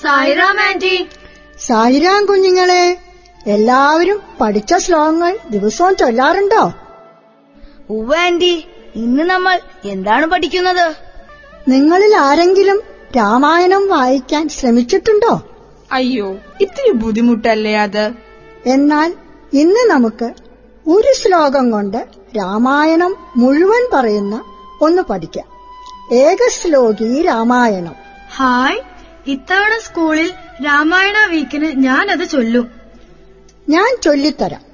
Sairam anti Sai Ram കുഞ്ഞുങ്ങളെ എല്ലാവരും പഠിച്ച ശ്ലോകങ്ങൾ ദിവസവും ചൊല്ലാറുണ്ടോ ഉവ്വ ആന്റി ഇന്ന് നമ്മൾ എന്താണ് പഠിക്കുന്നത് നിങ്ങളിൽ ആരെങ്കിലും രാമായണം വായിക്കാൻ ശ്രമിച്ചിട്ടുണ്ടോ അയ്യോ ഇത്തിരി ബുദ്ധിമുട്ടല്ലേ അത് എന്നാൽ ഇന്ന് നമുക്ക് ഒരു ശ്ലോകം കൊണ്ട് രാമായണം മുഴുവൻ പറയുന്ന ഒന്ന് പഠിക്കാം ഏകശ്ലോകി രാമായണം ഹായ് ഇത്തവണ സ്കൂളിൽ രാമായണ വീക്കിന് ഞാൻ അത് ചൊല്ലും ഞാൻ ചൊല്ലിത്തരാം